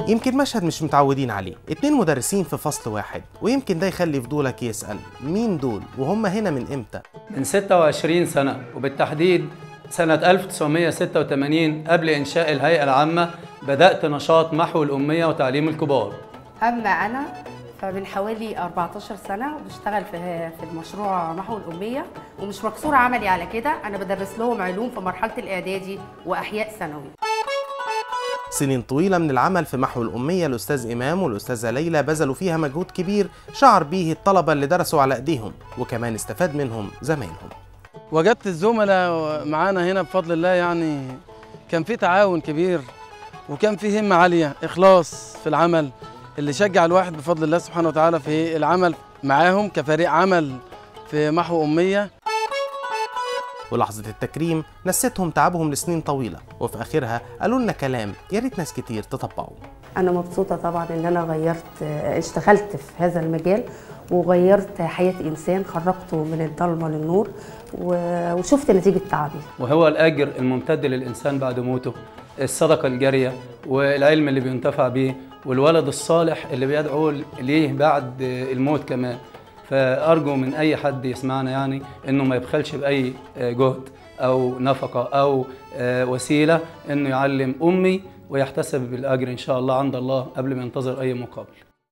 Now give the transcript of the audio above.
يمكن مشهد مش متعودين عليه اتنين مدرسين في فصل واحد ويمكن ده يخلي فضولك يسأل مين دول وهم هنا من امتى من 26 سنة وبالتحديد سنة 1986 قبل إنشاء الهيئة العامة بدأت نشاط محو الأمية وتعليم الكبار أما أنا فمن حوالي 14 سنة بشتغل في في المشروع محو الأمية ومش مقصورة عملي على كده أنا بدرس لهم علوم في مرحلة الإعدادي وأحياء ثانوي سنين طويلة من العمل في محو الأمية الأستاذ إمام والأستاذة ليلى بذلوا فيها مجهود كبير شعر بيه الطلبة اللي درسوا على أيديهم وكمان استفاد منهم زمايلهم وجدت الزملاء معانا هنا بفضل الله يعني كان في تعاون كبير وكان في همة عالية إخلاص في العمل اللي شجع الواحد بفضل الله سبحانه وتعالى في العمل معاهم كفريق عمل في محو أمية ولحظة التكريم نستهم تعبهم لسنين طويلة وفي آخرها قالوا لنا كلام يا ريت ناس كتير تطبقه أنا مبسوطة طبعا إن أنا غيرت اشتغلت في هذا المجال وغيرت حياة إنسان خرجته من الضلمة للنور و- وشفت نتيجة تعبي وهو الأجر الممتد للإنسان بعد موته الصدقة الجارية والعلم اللي بينتفع به والولد الصالح اللي بيدعو ليه بعد الموت كمان فأرجو من أي حد يسمعنا يعني إنه ما يبخلش بأي جهد أو نفقة أو وسيلة إنه يعلم أمي ويحتسب بالأجر إن شاء الله عند الله قبل ما ينتظر أي مقابل